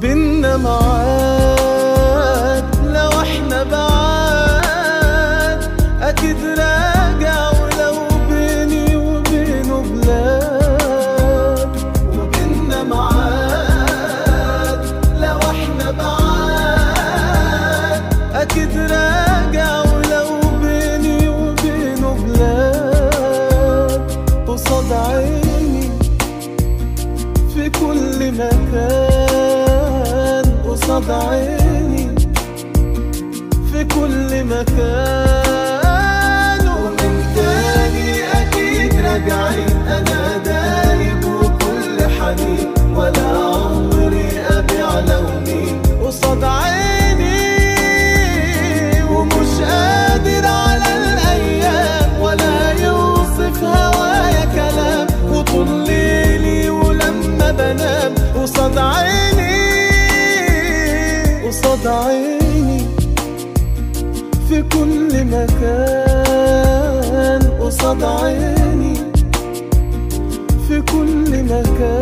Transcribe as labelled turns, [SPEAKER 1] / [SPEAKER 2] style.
[SPEAKER 1] بينا معاد لو احنا بعاد اكيد راجع ولو بيني وبينه بلاد وبينا معاد لو احنا بعاد اكيد راجع ولو بيني وبينه بلاد قصاد عيني في كل مكان قصاد عيني في كل مكان ومن تاني أكيد راجعين أنا دايب وكل حنين ولا عمري أبيع لوني قصاد عيني ومش قادر على الأيام ولا يوصف هوايا كلام وطول ليلي ولما بنام قصاد عيني قصاد عيني في كل مكان قصاد عيني في كل مكان